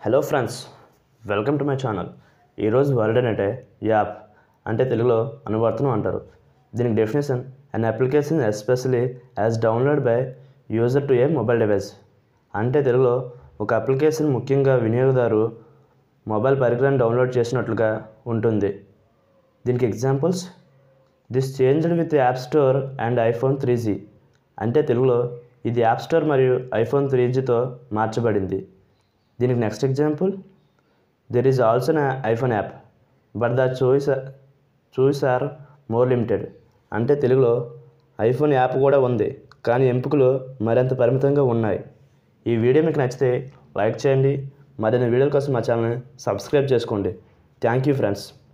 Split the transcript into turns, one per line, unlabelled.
hello friends welcome to my channel ఈరోజు word అంటే app అంటే తెలుగులో అనువర్తనం అంటారు దీనికి definition an application especially as download by user to a mobile device అంటే తెలుగులో ఒక అప్లికేషన్ ముఖ్యంగా వినియోగదారు మొబైల్ పరికరాన్ని డౌన్లోడ్ చేసినట్లుగా ఉంటుంది దీనికి examples this changed with app store and iPhone three G అంటే తెలుగులో ఇది యాప్ స్టోర్ మరియు ఐఫోన్ త్రీ జీతో మార్చబడింది దీనికి next example there is also iPhone app but the choice choice are more limited అంటే తెలుగులో ఐఫోన్ యాప్ కూడా ఉంది కానీ ఎంపికలు మరింత పరిమితంగా ఉన్నాయి ఈ వీడియో మీకు నచ్చితే లైక్ చేయండి మరిన్ని వీడియోల కోసం మా ఛానల్ని సబ్స్క్రైబ్ చేసుకోండి థ్యాంక్ యూ ఫ్రెండ్స్